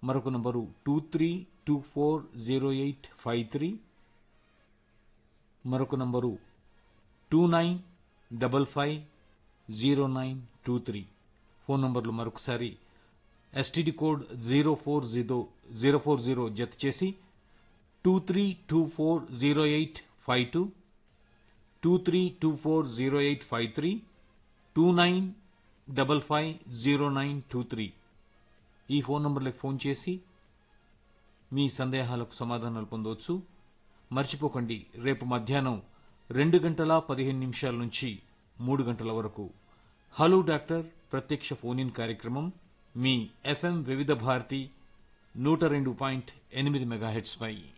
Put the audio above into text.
మరొక number two three two four zero eight five three మరొక number two nine double five zero nine two three phone నంబర్లు మరొకసారి STD code zero four zero zero four zero జత చేసి two three two four zero eight five two two three two four zero eight five three two nine double five zero nine two three ఈ phone నంబర్లకు phone చేసి మీ సందేహాలకు సమాధానాలు పొందవచ్చు మర్చిపోకండి రేపు మధ్యాహ్నం రెండు గంటల పదిహేను నిమిషాల నుంచి మూడు గంటల వరకు హలో డాక్టర్ ప్రత్యక్ష ఫోన్ ఇన్ కార్యక్రమం మీ ఎఫ్ఎం వివిధ భారతి నూట రెండు పాయింట్ ఎనిమిది మెగాహెట్స్ పై